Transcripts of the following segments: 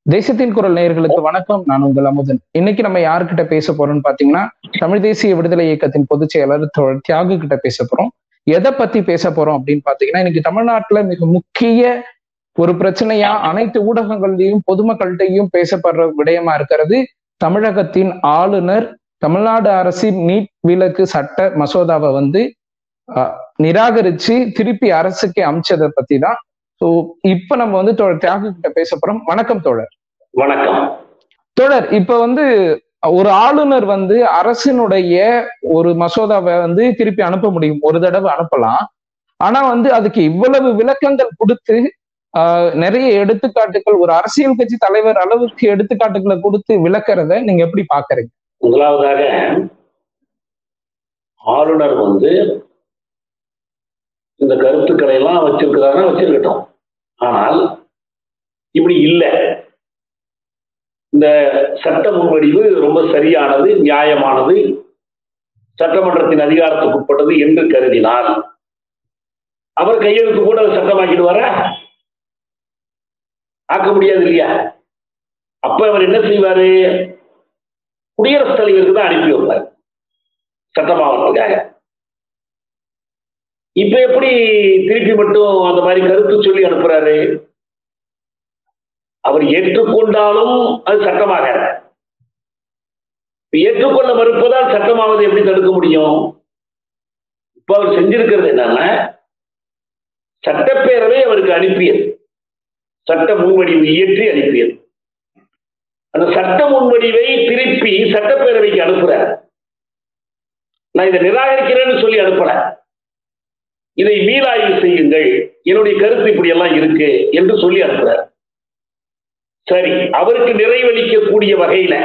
தேசத்தின் குரல் நேயர்களுக்கு வணக்கம் நான் உங்கள் அமுதன் இன்னைக்கு நம்ம யாருக்கிட்ட பேச போறோம்னு பாத்தீங்கன்னா தமிழ் தேசிய விடுதலை இயக்கத்தின் பொதுச் செயலர் தோழர் தியாகு கிட்ட பேச போறோம் எதை பத்தி பேச போறோம் அப்படின்னு பாத்தீங்கன்னா இன்னைக்கு தமிழ்நாட்டுல மிக முக்கிய ஒரு பிரச்சனையா அனைத்து ஊடகங்கள்லயும் பொதுமக்கள்கிட்டையும் பேசப்படுற விடயமா இருக்கிறது தமிழகத்தின் ஆளுநர் தமிழ்நாடு அரசின் நீட் விலக்கு சட்ட மசோதாவை வந்து அஹ், நிராகரிச்சு திருப்பி அரசுக்கு அமைச்சதை பத்தி தான் ஸோ இப்ப நம்ம வந்து தோழர் தியாகு கிட்ட பேச போறோம் வணக்கம் தோழர் வணக்கம் தோழர் இப்ப வந்து ஒரு ஆளுநர் வந்து அரசினுடைய ஒரு மசோதாவை வந்து திருப்பி அனுப்ப முடியும் ஒரு தடவை அனுப்பலாம் ஆனா வந்து அதுக்கு இவ்வளவு விளக்கங்கள் கொடுத்து ஆஹ், நிறைய எடுத்துக்காட்டுகள் ஒரு அரசியல் கட்சி தலைவர் அளவுக்கு எடுத்துக்காட்டுகளை கொடுத்து விளக்குறத நீங்க எப்படி பாக்குறீங்க முதலாவதாக ஆளுநர் வந்து இந்த கருத்துக்களை எல்லாம் வச்சிருக்கிறாருன்னா வச்சிருக்கட்டும் ஆனால் இப்படி இல்லை இந்த சட்ட முன்வடிவு ரொம்ப சரியானது நியாயமானது சட்டமன்றத்தின் அதிகாரத்துக்கு உட்பட்டது என்று கருதினால் அவர் கையெழுத்து கூட அதை சட்டமாக்கிடுவாரா ஆக்க முடியாது இல்லையா அப்ப அவர் என்ன செய்வாரு குடியரசுத் தலைவருக்கு தான் அனுப்பி வைப்பார் சட்டமாவட்டத்துக்காக இப்ப எப்படி திருப்பி மட்டும் அந்த மாதிரி கருத்து சொல்லி அனுப்புறாரு அவர் ஏற்றுக்கொண்டாலும் அது சட்டமாக ஏற்றுக்கொள்ள மறுப்பதால் சட்டமாவது எப்படி தடுக்க முடியும் இப்ப அவர் செஞ்சிருக்கிறது என்னன்னா சட்டப்பேரவை அவருக்கு அனுப்பியது சட்ட முன்வடிவு இயற்றி அனுப்பியது அந்த சட்ட முன்வடிவை திருப்பி சட்டப்பேரவைக்கு அனுப்புறார் நான் இதை நிராகரிக்கிறேன்னு சொல்லி அனுப்பல இதை மீளாய்வு செய்யுங்கள் என்னுடைய கருத்து இப்படி எல்லாம் இருக்கு என்று சொல்லி அனுப்புறார் சரி அவருக்கு நிறைவளிக்கக்கூடிய வகையில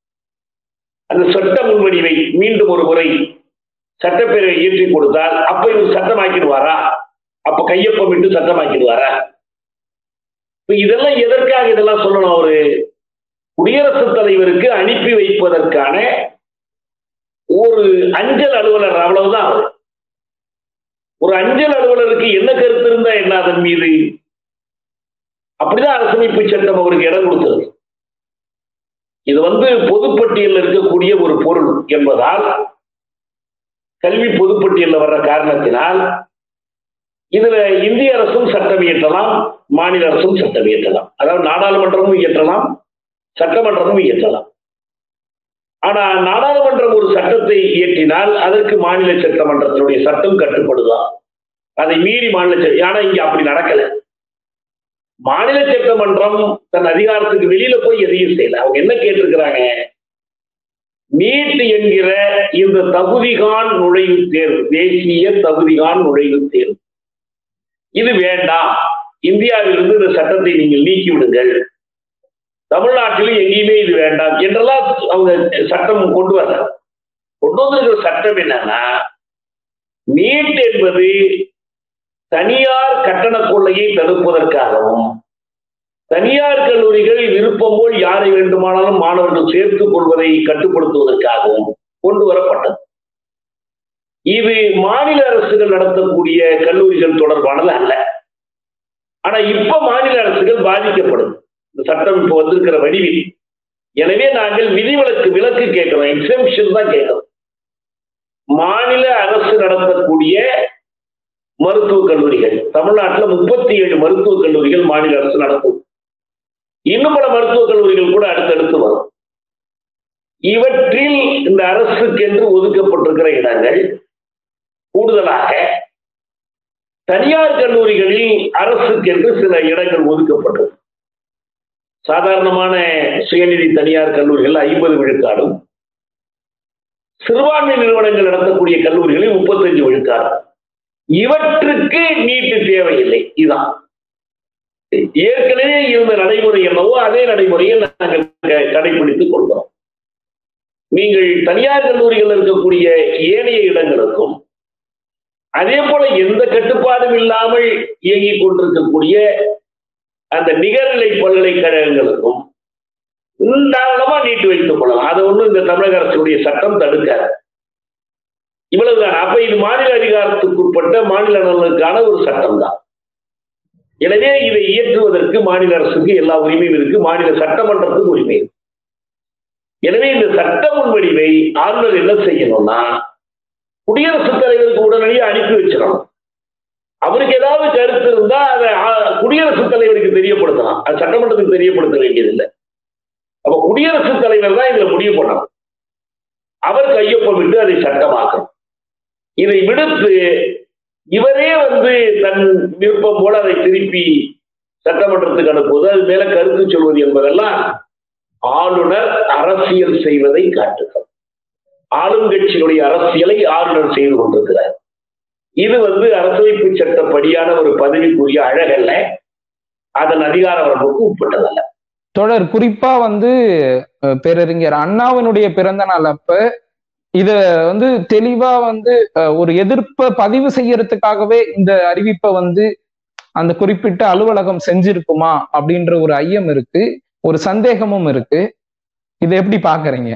அந்த சட்ட முன்வடிவை மீண்டும் ஒரு முறை சட்டப்பேரவை இயற்றி கொடுத்தால் அப்ப இவர் சட்டமாக்கிடுவாரா அப்ப கையொப்பமிட்டு சட்டமாக்கிடுவாரா இப்ப இதெல்லாம் எதற்காக இதெல்லாம் சொல்லணும் அவரு குடியரசுத் தலைவருக்கு அனுப்பி வைப்பதற்கான ஒரு அஞ்சல் அலுவலர் அவ்வளவுதான் அவர். ஒரு அஞ்சல் அலுவலருக்கு என்ன கருத்து இருந்தா என்ன அதன் மீது அப்படிதான் அரசமைப்பு சட்டம் அவருக்கு இடம் கொடுத்தது இது வந்து பொதுப்பட்டியலில் இருக்கக்கூடிய ஒரு பொருள் என்பதால் கல்வி பொதுப்பட்டியலில் வர்ற காரணத்தினால் இதுல இந்திய அரசும் சட்டம் இயற்றலாம் மாநில அரசும் சட்டம் இயற்றலாம் அதாவது நாடாளுமன்றமும் இயற்றலாம் சட்டமன்றமும் இயற்றலாம் ஆனா நாடாளுமன்றம் ஒரு சட்டத்தை இயற்றினால் அதற்கு மாநில சட்டமன்றத்தினுடைய சட்டம் கட்டுப்படுதா அதை மீறி மாநில சட்டம் ஆனா இங்க அப்படி நடக்கல மாநில சட்டமன்றம் தன் அதிகாரத்துக்கு வெளியில போய் எதையும் செய்யல அவங்க என்ன கேட்டிருக்கிறாங்க நீட் என்கிற இந்த தகுதிகான் நுழைவுத் தேர்வு தேசிய தகுதிகான் நுழைவுத் தேர்வு இது வேண்டாம் இந்தியாவிலிருந்து இந்த சட்டத்தை நீங்கள் நீக்கி விடுங்கள் தமிழ்நாட்டிலும் எங்கேயுமே இது வேண்டாம் என்றெல்லாம் அவங்க சட்டம் கொண்டு வர கொண்டு வந்திருக்கிற சட்டம் என்னன்னா நீட் என்பது தனியார் கட்டண கொள்ளையை தடுப்பதற்காகவும் தனியார் கல்லூரிகள் விருப்பம் போல் யாரை வேண்டுமானாலும் மாணவர்கள் சேர்த்துக் கொள்வதை கட்டுப்படுத்துவதற்காகவும் கொண்டு வரப்பட்டது இது மாநில அரசுகள் நடத்தக்கூடிய கல்லூரிகள் தொடர்பானது அல்ல ஆனா இப்ப மாநில அரசுகள் பாதிக்கப்படும் இந்த சட்டம் இப்ப வந்திருக்கிற வடிவில் எனவே நாங்கள் விதிவிலக்கு விலக்கு கேட்கிறோம் எக்ஸம்ஷன் தான் கேட்கிறோம் மாநில அரசு நடத்தக்கூடிய மருத்துவக் கல்லூரிகள் தமிழ்நாட்டில் முப்பத்தி ஏழு மருத்துவக் கல்லூரிகள் மாநில அரசு நடத்தும் இன்னும் பல மருத்துவக் கல்லூரிகள் கூட அடுத்தடுத்து வரும் இவற்றில் இந்த அரசுக்கென்று ஒதுக்கப்பட்டிருக்கிற இடங்கள் கூடுதலாக தனியார் கல்லூரிகளில் அரசுக்கென்று சில இடங்கள் ஒதுக்கப்பட்டது சாதாரணமான சுயநிதி தனியார் கல்லூரிகள் ஐம்பது விழுக்காடும் சிறுபான்மை நிறுவனங்கள் நடத்தக்கூடிய கல்லூரிகளில் முப்பத்தஞ்சு விழுக்காடு இவற்றுக்கு நீட்டு தேவையில்லை இதுதான் ஏற்கனவே இருந்த நடைமுறை என்னவோ அதே நடைமுறையை நாங்கள் க- கடைபிடித்துக் கொள்கிறோம் நீங்கள் தனியார் கல்லூரிகள் இருக்கக்கூடிய ஏனைய இடங்களுக்கும் அதே போல எந்த கட்டுப்பாடும் இல்லாமல் இயங்கிக் கொண்டிருக்கக்கூடிய அந்த நிகர்நிலை பல்கலைக்கழகங்களுக்கும் தாராளமா நீட்டு வைத்துக் கொள்ளலாம் அதை ஒண்ணும் இந்த தமிழக அரசுடைய சட்டம் தடுக்காது இவ்வளவுதான் அப்ப இது மாநில அதிகாரத்துக்கு உட்பட்ட மாநில நலனுக்கான ஒரு சட்டம் தான் எனவே இதை இயற்றுவதற்கு மாநில அரசுக்கு எல்லா உரிமையும் இருக்கு மாநில சட்டமன்றத்துக்கு உரிமை இருக்கு எனவே இந்த சட்ட முன்வடிவை ஆளுநர் என்ன செய்யணும்னா குடியரசுத் தலைவருக்கு உடனடியாக அனுப்பி வச்சிடணும் அவருக்கு ஏதாவது கருத்து இருந்தா அதை ஆ- குடியரசுத் தலைவருக்கு தெரியப்படுத்தலாம் அது சட்டமன்றத்துக்கு தெரியப்படுத்த வேண்டியதில்லை அப்ப குடியரசுத் தலைவர் தான் இதுல முடிவு பண்ணணும் அவர் கையொப்பமிட்டு அதை சட்டமாக்கணும் இதை விடுத்து இவரே வந்து தன் விருப்பம் போல அதை திருப்பி சட்டமன்றத்துக்கு அனுப்புவது அது மேல கருத்து சொல்வது என்பதெல்லாம் ஆளுநர் அரசியல் செய்வதை காட்டுகிறது ஆளுங்கட்சியினுடைய அரசியலை ஆளுநர் செய்து கொண்டிருக்கிறார் இது வந்து அரசமைப்பு சட்டப்படியான ஒரு பதவிக்குரிய அழகல்ல அதன் அதிகார வரம்புக்கு உட்பட்டதல்ல தொடர் குறிப்பா வந்து அஹ், பேரறிஞர் அண்ணாவினுடைய பிறந்த நாள் அப்ப இத வந்து தெளிவா வந்து அஹ், ஒரு எதிர்ப்பை பதிவு செய்யறதுக்காகவே இந்த அறிவிப்பை வந்து அந்த குறிப்பிட்ட அலுவலகம் செஞ்சிருக்குமா அப்படின்ற ஒரு ஐயம் இருக்கு ஒரு சந்தேகமும் இருக்கு இதை எப்படி பாக்குறீங்க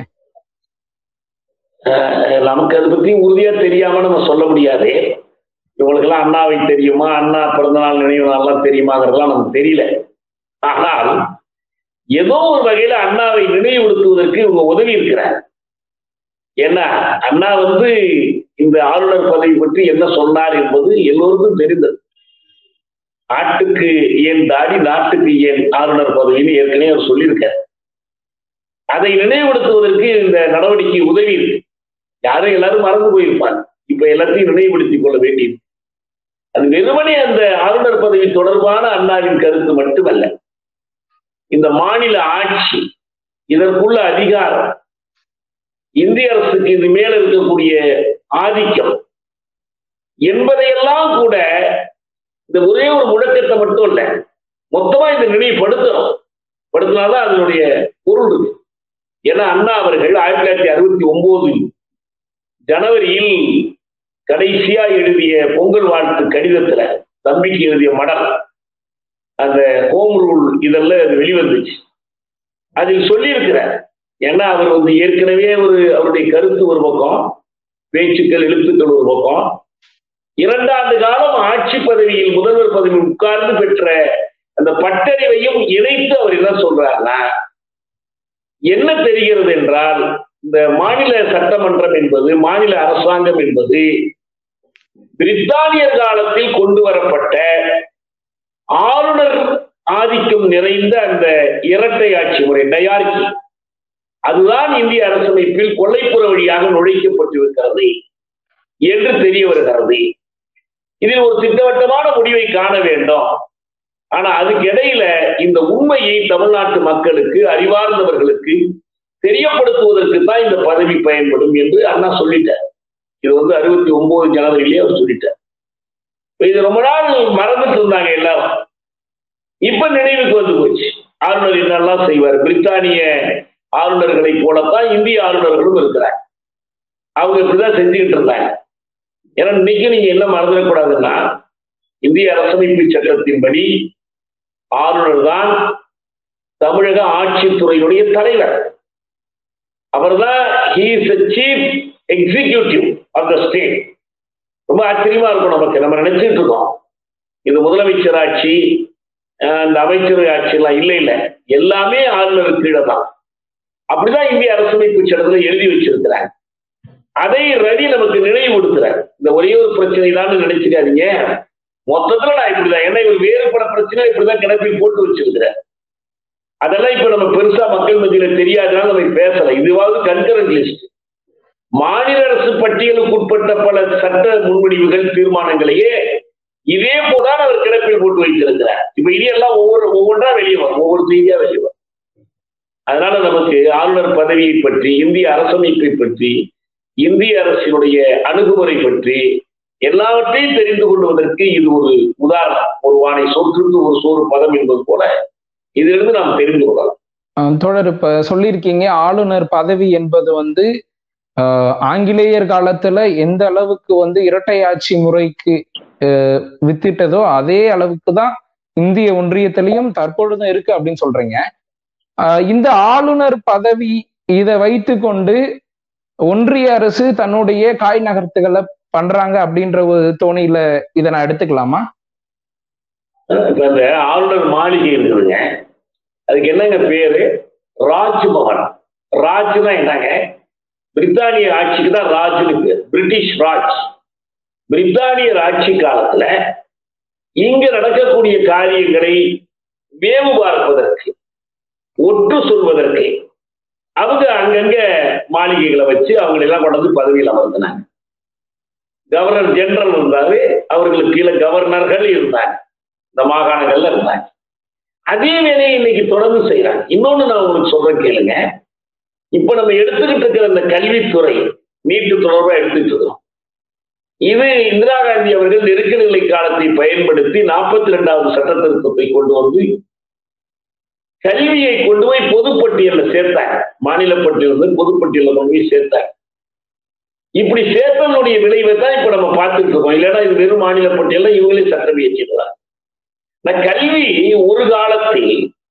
அஹ் நமக்கு அதை பத்தி உறுதியா தெரியாம நம்ம சொல்ல முடியாது இவங்களுக்கெல்லாம் அண்ணாவை தெரியுமா அண்ணா பிறந்தநாள் நினைவு நாள்லாம் தெரியுமாங்கிறதெல்லாம் நமக்கு தெரியல ஆனால் ஏதோ ஒரு வகையில அண்ணாவை நினைவுபடுத்துவதற்கு இவங்க உதவி இருக்கிறார் ஏன்னா அண்ணா வந்து இந்த ஆளுநர் பதவி பற்றி என்ன சொன்னார் என்பது எல்லோருக்கும் தெரிந்தது நாட்டுக்கு ஏன் தாடி நாட்டுக்கு ஏன் ஆளுநர் பதவின்னு ஏற்கனவே அவர் சொல்லியிருக்கார் அதை நினைவுபடுத்துவதற்கு இந்த நடவடிக்கை உதவி இருக்கு யாரும் எல்லாரும் மறந்து போயிருப்பாங்க இப்ப எல்லாத்தையும் நினைவுபடுத்திக் கொள்ள வேண்டியது அது வெறுமனே அந்த ஆளுநர் பதவி தொடர்பான அண்ணாவின் கருத்து மட்டுமல்ல இந்த மாநில ஆட்சி இதற்குள்ள அதிகாரம் இந்திய அரசுக்கு இது மேல இருக்கக்கூடிய ஆதிக்கம் என்பதையெல்லாம் கூட இந்த ஒரே ஒரு முழக்கத்தை மட்டும் இல்ல மொத்தமா இதை நினைவுபடுத்தணும் படுத்தினாதான் அதனுடைய பொருள் இருக்கு ஏன்னா அண்ணா அவர்கள் ஆயிரத்தி தொள்ளாயிரத்தி அறுபத்தி ஒன்பது ஜனவரியில் கடைசியா எழுதிய பொங்கல் வாழ்த்து கடிதத்துல தம்பிக்கு எழுதிய மடல் அந்த ஹோம் ரூல் இதெல்லாம் அது வெளிவந்துச்சு அதில் சொல்லியிருக்கிறார் ஏன்னா அவர் வந்து ஏற்கனவே ஒரு அவருடைய கருத்து ஒரு பக்கம் பேச்சுக்கள் எழுத்துக்கள் ஒரு பக்கம் இரண்டாண்டு காலம் ஆட்சி பதவியில் முதல்வர் பதவியில் உட்கார்ந்து பெற்ற அந்த பட்டறிவையும் இணைத்து அவர் என்ன சொல்றாருன்னா என்ன தெரிகிறது என்றால் இந்த மாநில சட்டமன்றம் என்பது மாநில அரசாங்கம் என்பது பிரித்தானியர் காலத்தில் கொண்டு வரப்பட்ட ஆளுநர் ஆதிக்கம் நிறைந்த அந்த இரட்டை ஆட்சி முறை டயார்கி அதுதான் இந்திய அரசமைப்பில் கொள்ளைப்புற வழியாக நுழைக்கப்பட்டிருக்கிறது என்று தெரிய வருகிறது இதில் ஒரு திட்டவட்டமான முடிவை காண வேண்டும் ஆனா அதுக்கு இடையில இந்த உண்மையை தமிழ்நாட்டு மக்களுக்கு அறிவார்ந்தவர்களுக்கு தெரியப்படுத்துவதற்கு தான் இந்த பதவி பயன்படும் என்று அண்ணா சொல்லிட்டார் இது வந்து அறுபத்தி ஒன்பது ஜனவரியிலே அவர் சொல்லிட்டார் இப்ப இது ரொம்ப நாள் மறந்துட்டு இருந்தாங்க எல்லாரும் இப்ப நினைவுக்கு வந்து போச்சு ஆளுநர் என்னெல்லாம் செய்வார் பிரித்தானிய ஆளுநர்களைப் போலத்தான் இந்திய ஆளுநர்களும் இருக்கிறாங்க அவங்க இப்படிதான் செஞ்சுக்கிட்டு இருந்தாங்க ஏன்னா இன்னைக்கு நீங்க என்ன மறந்துடக்கூடாதுன்னா இந்திய அரசமைப்பு சட்டத்தின்படி ஆளுநர் தான் தமிழக ஆட்சித்துறையினுடைய தலைவர் அவர்தான் he is chief executive of the state ரொம்ப ஆச்சரியமா இருக்கும் நமக்கு நம்ம நினைச்சிட்டு இருக்கோம் இது முதலமைச்சர் ஆட்சி அஹ் இந்த அமைச்சரவை ஆட்சி எல்லாம் இல்லை இல்லை எல்லாமே ஆளுநருக்கு கீழே தான் அப்படிதான் இந்திய அரசமைப்பு சட்டத்துல எழுதி வச்சிருக்கிறாங்க அதை ரவி நமக்கு நினைவுபடுத்துறார் இந்த ஒரே ஒரு பிரச்சனை தான் நினைச்சுக்காதீங்க மொத்தத்துல நான் இப்படிதான் ஏன்னா இவர் வேறு பல பிரச்சனை இப்படிதான் கிணப்பில் போட்டு வச்சிருக்கிறார் அதெல்லாம் இப்ப நம்ம பெருசா மக்கள் மத்தியில தெரியாதனால நம்ம பேசல இதுவாவது கன்கரண்ட் லிஸ்ட் மாநில அரசு பட்டியலுக்கு உட்பட்ட பல சட்ட முன்வடிவுகள் தீர்மானங்களையே இதே போதான் அவர் கிடப்பில் போட்டு வைத்திருக்கிறார் இப்ப இனி எல்லாம் ஒவ்வொரு ஒவ்வொன்றா வெளியே வரும் ஒவ்வொரு செய்தியா வெளியே வரும் அதனால நமக்கு ஆளுநர் பதவியை பற்றி இந்திய அரசமைப்பை பற்றி இந்திய அரசினுடைய அணுகுமுறை பற்றி எல்லாவற்றையும் தெரிந்து கொள்வதற்கு இது ஒரு உதாரணம் ஒரு வானை சொற்றுக்கு ஒரு சோறு பதம் என்பது போல இதிலிருந்து நாம் தெரிந்து கொள்ளலாம் அஹ் தோழர் இப்ப சொல்லியிருக்கீங்க ஆளுநர் பதவி என்பது வந்து அஹ், ஆங்கிலேயர் காலத்துல எந்த அளவுக்கு வந்து இரட்டை ஆட்சி முறைக்கு அஹ், வித்திட்டதோ அதே அளவுக்கு தான் இந்திய ஒன்றியத்திலையும் தற்பொழுதும் இருக்கு அப்படின்னு சொல்றீங்க அஹ், இந்த ஆளுநர் பதவி இதை வைத்து கொண்டு ஒன்றிய அரசு தன்னுடைய காய் நகர்த்துகளை பண்றாங்க அப்படின்ற ஒரு தோணியில இதை நான் எடுத்துக்கலாமா இப்ப இந்த ஆளுநர் மாளிகை இருக்குதுங்க அதுக்கு என்னங்க பேரு ராஜ்மஹல் ராஜ்னா என்னங்க பிரித்தானிய ஆட்சிக்கு தான் ராஜ்னு பேர் பிரிட்டிஷ் ராஜ் பிரித்தானியர் ஆட்சி காலத்துல இங்க நடக்கக்கூடிய காரியங்களை வேவு பார்ப்பதற்கு ஒட்டு சொல்வதற்கு அவங்க அங்கங்க மாளிகைகளை வச்சு அவங்களை எல்லாம் கொண்டு வந்து பதவியில் அமர்த்தினாங்க கவர்னர் ஜெனரல் இருந்தாரு அவர்களுக்கு கீழே கவர்னர்கள் இருந்தாங்க இந்த மாகாணங்கள்ல இருந்தாங்க அதே வேலையை இன்னைக்கு தொடர்ந்து செய்யறாங்க இன்னொன்னு நான் உங்களுக்கு சொல்றேன் கேளுங்க இப்ப நம்ம எடுத்துக்கிட்டு இருக்கிற இந்த கல்வித்துறை நீட்டு தொடர்பா எடுத்துட்டு இருக்கோம் இது இந்திரா காந்தி அவர்கள் நெருக்கடிநிலை காலத்தை பயன்படுத்தி நாற்பத்தி ரெண்டாவது சட்ட திருத்தத்தை கொண்டு வந்து கல்வியை கொண்டு போய் பொதுப்பட்டியலில் சேர்த்தாங்க மாநில பட்டியலிருந்து பொதுப்பட்டியலில் கொண்டு போய் சேர்த்தாங்க இப்படி சேர்த்தனுடைய விளைவை தான் இப்ப நம்ம பார்த்துட்டு இருக்கோம் இல்லைன்னா இது வெறும் மாநில பட்டியல இவங்களே சட்டம் இயற்றிடுறாங்க கல்வி ஒரு காலத்தில்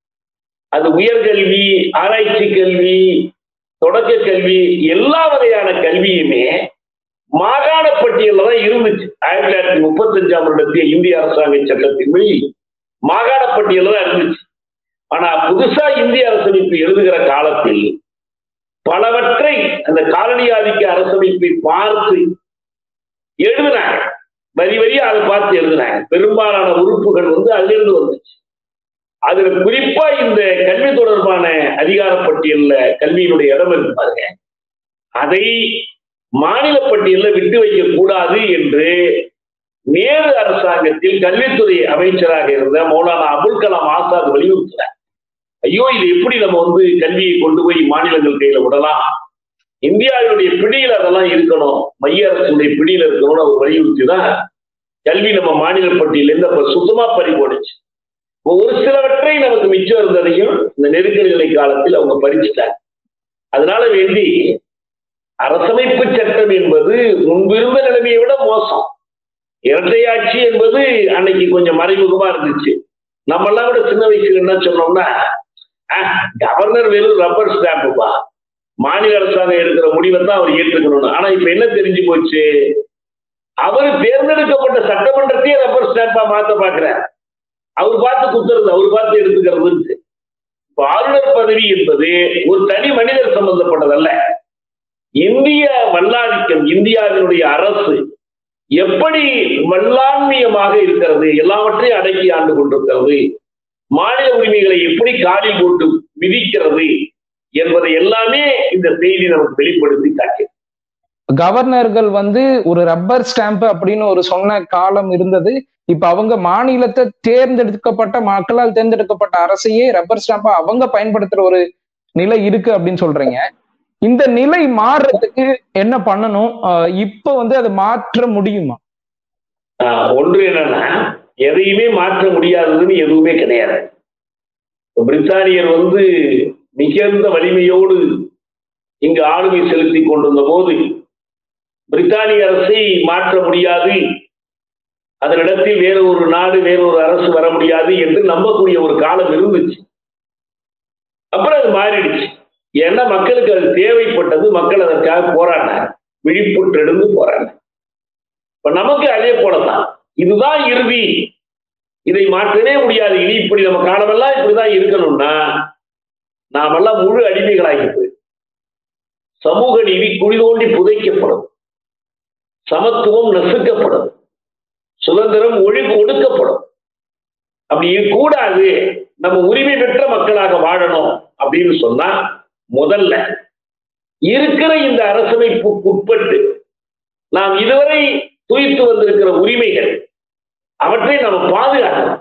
அது உயர்கல்வி ஆராய்ச்சி கல்வி தொடக்க கல்வி எல்லா வகையான கல்வியுமே மாகாண பட்டியலில் தான் இருந்துச்சு ஆயிரத்தி தொள்ளாயிரத்தி முப்பத்தஞ்சாம் வருடத்திய இந்திய அரசாங்க சட்டத்தின்படி மாகாண பட்டியலில் தான் இருந்துச்சு ஆனா புதுசா இந்திய அரசமைப்பு எழுதுகிற காலத்தில் பலவற்றை அந்த காலனி ஆதிக்க அரசமைப்பை பார்த்து எழுதினாங்க வரி வரியா அதை பார்த்து எழுதினாங்க பெரும்பாலான உறுப்புகள் வந்து அதிலிருந்து வந்துச்சு அதுல குறிப்பா இந்த கல்வி தொடர்பான அதிகார பட்டியல்ல கல்வியினுடைய இடம் இருக்கு பாருங்க அதை மாநில பட்டியல்ல விட்டு வைக்க கூடாது என்று நேரு அரசாங்கத்தில் கல்வித்துறை அமைச்சராக இருந்த மௌலானா அபுல் கலாம் ஆசாத் வலியுறுத்தினார் ஐயோ இது எப்படி நம்ம வந்து கல்வியை கொண்டு போய் மாநிலங்கள் கையில விடலாம் இந்தியாவினுடைய பிடியில் அதெல்லாம் இருக்கணும் மைய அரசுடைய பிடியில் இருக்கணும்னு அவர் வலியுறுத்தி தான் கல்வி நம்ம மாநில பட்டியலேருந்து அப்ப சுத்தமா பறி போடுச்சு ஒரு சிலவற்றை நமக்கு மிச்சம் இருந்ததையும் இந்த நெருக்கடி நிலை காலத்தில் அவங்க பறிச்சுட்டாங்க அதனால வேண்டி அரசமைப்பு சட்டம் என்பது முன்பிருந்த நிலைமையை விட மோசம் இரட்டையாட்சி என்பது அன்னைக்கு கொஞ்சம் மறைமுகமா இருந்துச்சு நம்ம எல்லாம் கூட சின்ன வயசுல என்ன சொன்னோம்னா கவர்னர் வெறும் ரப்பர் ஸ்டாம்புப்பா மாநில அரசாங்கம் எடுக்கிற முடிவை தான் அவர் ஏற்றுக்கணும் ஆனா இப்ப என்ன தெரிஞ்சு போச்சு அவர் தேர்ந்தெடுக்கப்பட்ட சட்டமன்றத்தையே ரப்பர் ஸ்டாம்பா மாத்த பாக்குறார் அவர் பார்த்து குத்துறது அவர் பார்த்து எடுத்துக்கிறது இப்ப ஆளுநர் பதவி என்பது ஒரு தனி மனிதர் சம்பந்தப்பட்டதல்ல இந்திய வல்லாதிக்கம் இந்தியாவினுடைய அரசு எப்படி வல்லாண்மையமாக இருக்கிறது எல்லாவற்றையும் அடக்கி ஆண்டு கொண்டிருக்கிறது மாநில உரிமைகளை எப்படி காலில் போட்டு விதிக்கிறது என்பதை எல்லாமே இந்த செய்தி நமக்கு வெளிப்படுத்தி காட்டு கவர்னர்கள் வந்து ஒரு ரப்பர் ஸ்டாம்ப் அப்படின்னு ஒரு சொன்ன காலம் இருந்தது இப்ப அவங்க மாநிலத்தை தேர்ந்தெடுக்கப்பட்ட மக்களால் தேர்ந்தெடுக்கப்பட்ட அரசையே ரப்பர் ஸ்டாம்பா அவங்க பயன்படுத்துற ஒரு நிலை இருக்கு அப்படின்னு சொல்றீங்க இந்த நிலை மாறுறதுக்கு என்ன பண்ணணும் இப்ப வந்து அதை மாற்ற முடியுமா ஒன்று என்னன்னா எதையுமே மாற்ற முடியாததுன்னு எதுவுமே கிடையாது பிரித்தானியர் வந்து மிகுந்த வலிமையோடு இங்கு ஆளுமை செலுத்தி கொண்டிருந்த போது பிரித்தானிய அரசை மாற்ற முடியாது அதனிடத்தில் வேற ஒரு நாடு வேற ஒரு அரசு வர முடியாது என்று நம்பக்கூடிய ஒரு காலம் இருந்துச்சு அப்புறம் அது மாறிடுச்சு ஏன்னா மக்களுக்கு அது தேவைப்பட்டது மக்கள் அதற்காக போராடினார் விழிப்புற்றெடுந்து போராடினார் இப்ப நமக்கு அதே போலதான் இதுதான் இறுதி இதை மாற்றவே முடியாது இனி இப்படி நம்ம காலமெல்லாம் இப்படிதான் இருக்கணும்னா நாமெல்லாம் முழு அடிமைகளாகி போய் சமூக நீதி குழி தோண்டி புதைக்கப்படும் சமத்துவம் நசுக்கப்படும் சுதந்திரம் ஒழி ஒடுக்கப்படும் அப்படி கூடாது நம்ம உரிமை பெற்ற மக்களாக வாழணும் அப்படின்னு சொன்னா முதல்ல இருக்கிற இந்த அரசமைப்புக்கு உட்பட்டு நாம் இதுவரை துய்த்து வந்திருக்கிற உரிமைகள் அவற்றை நாம் பாதுகாக்கணும்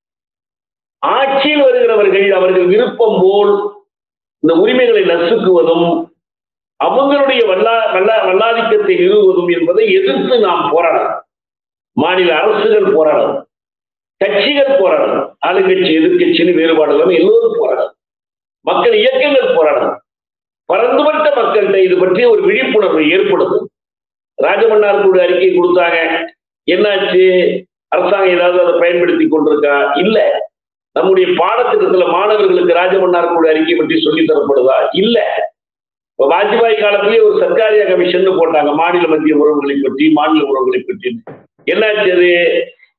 ஆட்சியில் வருகிறவர்கள் அவர்கள் விருப்பம் போல் இந்த உரிமைகளை நசுக்குவதும் அவங்களுடைய வல்லா வல்லா வல்லாதிக்கத்தை நிறுவுவதும் என்பதை எதிர்த்து நாம் போராடணும் மாநில அரசுகள் போராடணும் கட்சிகள் போராடணும் ஆளுங்கட்சி எதிர்கட்சின்னு வேறுபாடு இல்லாமல் எல்லோரும் போராடணும் மக்கள் இயக்கங்கள் போராடணும் பரந்துபட்ட மக்கள்கிட்ட இது பற்றி ஒரு விழிப்புணர்வு ஏற்படுத்தும் ராஜமன்னார் குழு அறிக்கை கொடுத்தாங்க என்னாச்சு அரசாங்கம் ஏதாவது அதை பயன்படுத்தி கொண்டிருக்கா இல்ல நம்முடைய பாடத்திட்டத்துல மாணவர்களுக்கு ராஜமன்னார் குழு அறிக்கை பற்றி சொல்லி தரப்படுதா இல்ல இப்ப வாஜ்பாய் காலத்திலேயே ஒரு சர்க்காரிய கமிஷன் போட்டாங்க மாநில மத்திய உறவுகளை பற்றி மாநில உறவுகளை பற்றி என்னாச்சு அது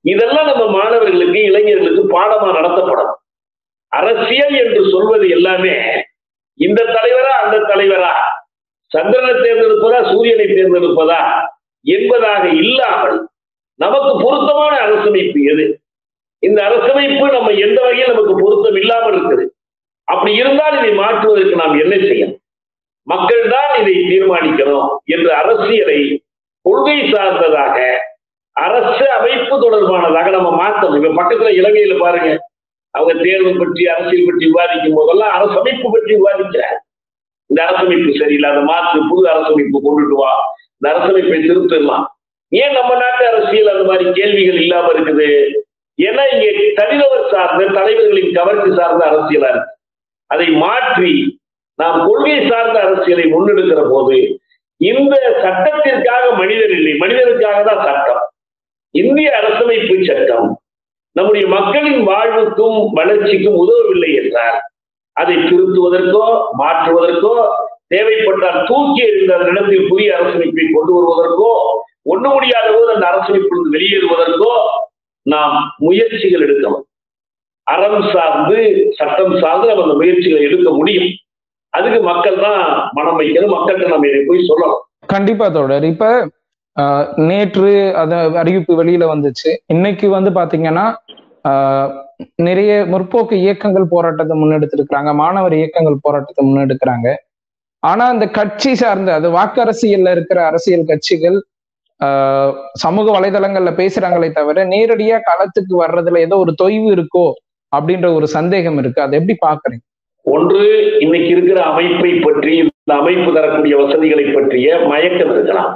இதெல்லாம் நம்ம மாணவர்களுக்கு இளைஞர்களுக்கு பாடமா நடத்தப்படும் அரசியல் என்று சொல்வது எல்லாமே இந்த தலைவரா அந்த தலைவரா சந்திரனை தேர்ந்தெடுப்பதா சூரியனை தேர்ந்தெடுப்பதா என்பதாக இல்லாமல் நமக்கு பொருத்தமான அரசமைப்பு எது இந்த அரசமைப்பு நம்ம எந்த வகையில் நமக்கு பொருத்தம் இல்லாமல் இருக்குது அப்படி இருந்தால் இதை மாற்றுவதற்கு நாம் என்ன செய்யணும் மக்கள் தான் இதை தீர்மானிக்கணும் என்று அரசியலை கொள்கை சார்ந்ததாக அரசு அமைப்பு தொடர்பானதாக நம்ம மாற்றணும் இப்ப பக்கத்துல இலங்கையில பாருங்க அவங்க தேர்வு பற்றி அரசியல் பற்றி விவாதிக்கும் போதெல்லாம் அரசமைப்பு பற்றி விவாதிக்கிறார் இந்த அரசமைப்பு சரியில்லை அதை மாற்று புது அரசமைப்பு கொண்டுட்டு வா இந்த அரசமைப்பை திருத்தலாம் ஏன் நம்ம நாட்டு அரசியல் அந்த மாதிரி கேள்விகள் இல்லாம இருக்குது ஏன்னா இங்கே தனிநபர் சார்ந்த தலைவர்களின் கவர்ச்சி சார்ந்த அரசியலா இருக்கு அதை மாற்றி நாம் கொள்கை சார்ந்த அரசியலை முன்னெடுக்கிற போது இந்த சட்டத்திற்காக மனிதர் இல்லை மனிதருக்காக தான் சட்டம் இந்திய அரசமைப்பு சட்டம் நம்முடைய மக்களின் வாழ்வுக்கும் வளர்ச்சிக்கும் உதவவில்லை என்றால் அதை திருத்துவதற்கோ மாற்றுவதற்கோ தேவைப்பட்டால் தூக்கி எறிந்த அந்த இடத்தில் புதிய அரசமைப்பை கொண்டு வருவதற்கோ ஒண்ணு முடியாத போது அந்த அரசமைப்பிலிருந்து வெளியேறுவதற்கோ நாம் முயற்சிகள் எடுக்கணும் அறம் சார்ந்து சட்டம் சார்ந்து நம்ம அந்த முயற்சிகளை எடுக்க முடியும் அதுக்கு மக்கள் தான் மனம் வைக்கணும் மக்கள்கிட்ட நம்ம இதை போய் சொல்லணும் கண்டிப்பா தோழர் இப்ப ஆஹ், நேற்று அத அறிவிப்பு வெளியில வந்துச்சு இன்னைக்கு வந்து பாத்தீங்கன்னா ஆஹ், நிறைய முற்போக்கு இயக்கங்கள் போராட்டத்தை முன்னெடுத்திருக்கிறாங்க மாணவர் இயக்கங்கள் போராட்டத்தை முன்னெடுக்கிறாங்க ஆனா அந்த கட்சி சார்ந்த அது வாக்கு அரசியல்ல இருக்கிற அரசியல் கட்சிகள் ஆஹ், சமூக வலைதளங்கள்ல பேசுறாங்களே தவிர நேரடியா களத்துக்கு வர்றதுல ஏதோ ஒரு தொய்வு இருக்கோ அப்படின்ற ஒரு சந்தேகம் இருக்கு அதை எப்படி பாக்குறீங்க ஒன்று இன்னைக்கு இருக்கிற அமைப்பை பற்றி இந்த அமைப்பு தரக்கூடிய வசதிகளை பற்றிய மயக்கம் இருக்கலாம்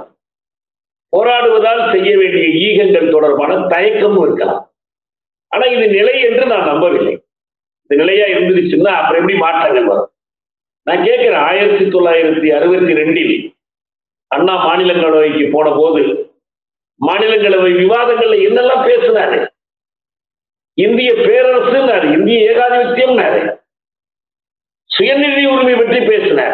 போராடுவதால் செய்ய வேண்டிய ஈகங்கள் தொடர்பான தயக்கமும் இருக்கலாம் ஆனா இது நிலை என்று நான் நம்பவில்லை இந்த நிலையா இருந்துருச்சுன்னா அப்புறம் எப்படி மாற்றங்கள் வரும் நான் கேட்கிறேன் ஆயிரத்தி தொள்ளாயிரத்தி அறுபத்தி ரெண்டில் அண்ணா மாநிலங்களவைக்கு போன போது மாநிலங்களவை விவாதங்கள்ல என்னெல்லாம் பேசினாரு இந்திய பேரரசுன்னாரு இந்திய ஏகாதிபத்தியம்னாரு சுயநிதி உரிமை பற்றி பேசினார்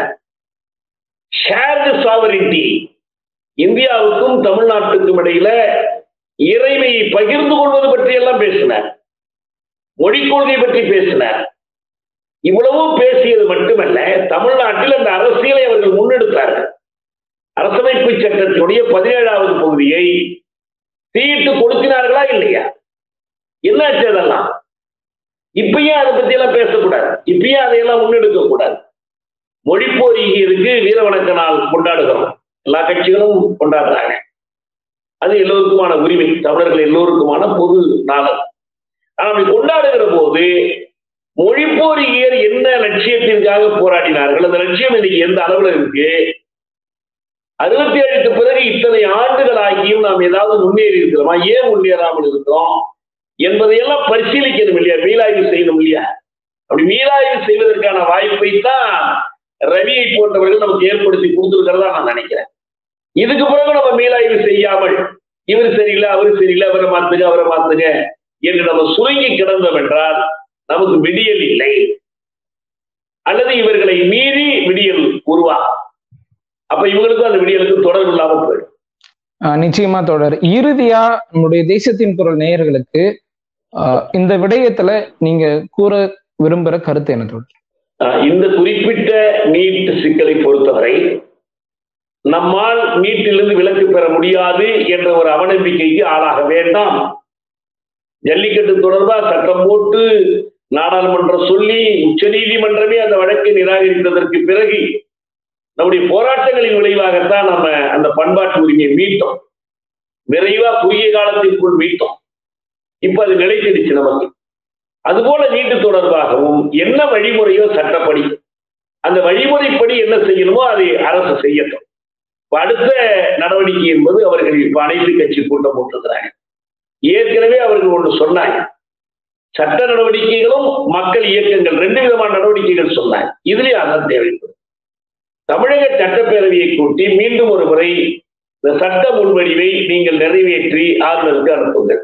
ஷேர்டு சாவரிட்டி இந்தியாவுக்கும் தமிழ்நாட்டுக்கும் இடையில இறைமையை பகிர்ந்து கொள்வது பற்றி எல்லாம் பேசினார் மொழிக் கொள்கை பற்றி பேசினார் இவ்வளவும் பேசியது மட்டுமல்ல தமிழ்நாட்டில் அந்த அரசியலை அவர்கள் முன்னெடுத்தார்கள் அரசமைப்பு சட்டத்தினுடைய பதினேழாவது பகுதியை தீயிட்டு கொடுத்தினார்களா இல்லையா என்னாச்சு அதெல்லாம் இப்பயும் அதை பத்தி எல்லாம் பேசக்கூடாது இப்பயும் அதையெல்லாம் முன்னெடுக்க கூடாது மொழிப்போர் இருக்கு வீர வணக்க நாள் கொண்டாடுகிறோம் எல்லா கட்சிகளும் கொண்டாடுறாங்க அது எல்லோருக்குமான உரிமை தமிழர்கள் எல்லோருக்குமான பொது நாளம் ஆனா அப்படி கொண்டாடுகிற போது மொழிப்போரிகையர் என்ன லட்சியத்திற்காக போராடினார்கள் அந்த லட்சியம் இன்னைக்கு எந்த அளவுல இருக்கு அறுபத்தி ஏழுக்கு பிறகு இத்தனை ஆண்டுகள் ஆகியும் நாம் ஏதாவது முன்னேறி இருக்கிறோமா ஏன் முன்னேறாமல் இருக்கிறோம் என்பதையெல்லாம் பரிசீலிக்கணும் இல்லையா மீளாய்வு செய்யணும் இல்லையா அப்படி மீளாய்வு செய்வதற்கான வாய்ப்பை தான் ரவியை போன்றவர்கள் நமக்கு ஏற்படுத்தி கொடுத்திருக்கிறதா நான் நினைக்கிறேன் இதுக்கு பிறகு நம்ம மீளாய்வு செய்யாமல் இவர் சரியில்லை அவர் சரியில்லை அவரை மாத்துங்க அவரை மாத்துங்க என்று நம்ம சுருங்கி கிடந்தோம் என்றால் நமக்கு விடியல் இல்லை அல்லது இவர்களை மீறி விடியல் உருவா அப்ப இவங்களுக்கும் அந்த விடியலுக்கு தொடர்பு இல்லாம போயிடும் ஆஹ் நிச்சயமா தொடர் இறுதியா நம்முடைய தேசத்தின் குரல் நேயர்களுக்கு ஆஹ் இந்த விடயத்துல நீங்க கூற விரும்புற கருத்து என்ன தொடர் ஆஹ் இந்த குறிப்பிட்ட நீட் சிக்கலை பொறுத்தவரை நம்மால் நீட்டிலிருந்து விலக்கு பெற முடியாது என்ற ஒரு அவநம்பிக்கைக்கு ஆளாக வேண்டாம் ஜல்லிக்கட்டு தொடர்பா சட்டம் போட்டு நாடாளுமன்றம் சொல்லி உச்ச நீதிமன்றமே அந்த வழக்கை நிராகரித்ததற்கு பிறகு நம்முடைய போராட்டங்களின் விளைவாகத்தான் நம்ம அந்த பண்பாட்டு உரிமையை மீட்டோம் விரைவா குறுகிய காலத்திற்குள் மீட்டோம் இப்ப அது நிலைத்திடுச்சு நமக்கு அதுபோல நீட்டு தொடர்பாகவும் என்ன வழிமுறையோ சட்டப்படி அந்த வழிமுறைப்படி என்ன செய்யணுமோ அதை அரசு செய்யட்டும் இப்ப அடுத்த நடவடிக்கை என்பது அவர்கள் இப்ப அனைத்து கட்சி கூட்டம் போட்டிருக்கிறாங்க ஏற்கனவே அவர்கள் ஒன்று சொன்னாங்க சட்ட நடவடிக்கைகளும் மக்கள் இயக்கங்கள் ரெண்டு விதமான நடவடிக்கைகள் சொன்னாங்க இதுலயும் அதான் தேவைப்படும் தமிழக சட்டப்பேரவையை கூட்டி மீண்டும் ஒரு முறை இந்த சட்ட முன்வடிவை நீங்கள் நிறைவேற்றி ஆளுநருக்கு அனுப்புங்கள்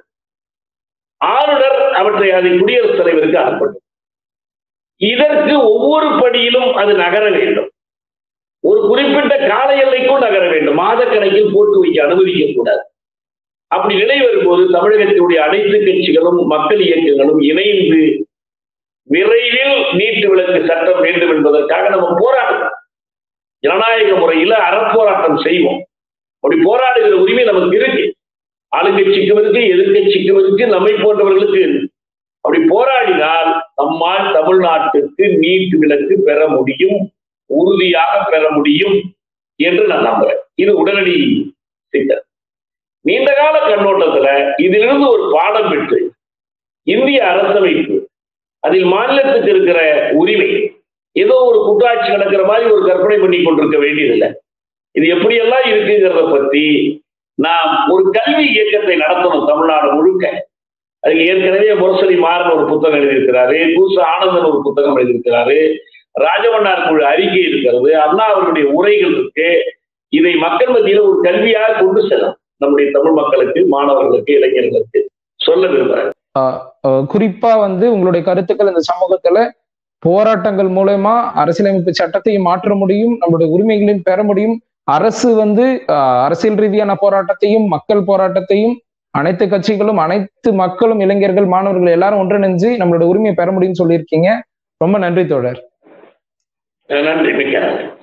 ஆளுநர் அவற்றை அதை குடியரசுத் தலைவருக்கு அனுப்பட்டும் இதற்கு ஒவ்வொரு படியிலும் அது நகர வேண்டும் ஒரு குறிப்பிட்ட கால எல்லைக்கும் நகர வேண்டும் மாத கணக்கில் போட்டு வைக்க அனுமதிக்க கூடாது அப்படி நிலை வரும்போது தமிழகத்தினுடைய அனைத்து கட்சிகளும் மக்கள் இயக்கங்களும் இணைந்து விரைவில் நீட்டு விலக்கு சட்டம் வேண்டும் என்பதற்காக நம்ம போராடுறோம் ஜனநாயக முறையில அறப்போராட்டம் செய்வோம் அப்படி போராடுகிற உரிமை நமக்கு இருக்கு ஆளுங்கட்சிக்கும் இருக்கு எதிர்கட்சிக்கும் இருக்கு நம்மை போன்றவர்களுக்கு இருக்கு. அப்படி போராடினால் நம்மால் தமிழ்நாட்டுக்கு நீட் விலக்கு பெற முடியும் உறுதியாக பெற முடியும் என்று நான் நம்புறேன் இது உடனடி சிக்கல் நீண்ட கால கண்ணோட்டத்துல இதிலிருந்து ஒரு பாடம் பெற்று இந்திய அரசமைப்பு அதில் மாநிலத்துக்கு இருக்கிற உரிமை ஏதோ ஒரு கூட்டாட்சி நடக்கிற மாதிரி ஒரு கற்பனை பண்ணி கொண்டிருக்க வேண்டியதில்லை இது எப்படியெல்லாம் இருக்குங்கிறத பத்தி நாம் ஒரு கல்வி இயக்கத்தை நடத்தணும் தமிழ்நாடு முழுக்க அதுக்கு ஏற்கனவே முரசொலி மாறன் ஒரு புத்தகம் எழுதியிருக்கிறாரு கூச ஆனந்தன் ஒரு புத்தகம் எழுதியிருக்கிறாரு ராஜவண்ணார் குழு அறிக்கை இருக்கிறது அண்ணா அவர்களுடைய உரைகள் இருக்கு இதை மக்கள் மத்தியில ஒரு கல்வியாக கொண்டு செல்லும் நம்முடைய தமிழ் மக்களுக்கு மாணவர்களுக்கு இளைஞர்களுக்கு சொல்ல விரும்புறேன் அஹ் குறிப்பா வந்து உங்களுடைய கருத்துக்கள் இந்த சமூகத்துல போராட்டங்கள் மூலயமா அரசியலமைப்பு சட்டத்தையும் மாற்ற முடியும் நம்மளுடைய உரிமைகளையும் பெற முடியும் அரசு வந்து அஹ், அரசியல் ரீதியான போராட்டத்தையும் மக்கள் போராட்டத்தையும் அனைத்து கட்சிகளும் அனைத்து மக்களும் இளைஞர்கள் மாணவர்கள் எல்லாரும் ஒன்றிணைஞ்சு நம்மளோட உரிமையை பெற முடியும்னு சொல்லியிருக்கீங்க ரொம்ப நன்றி தோழர் நன்றி மிக்க நன்றி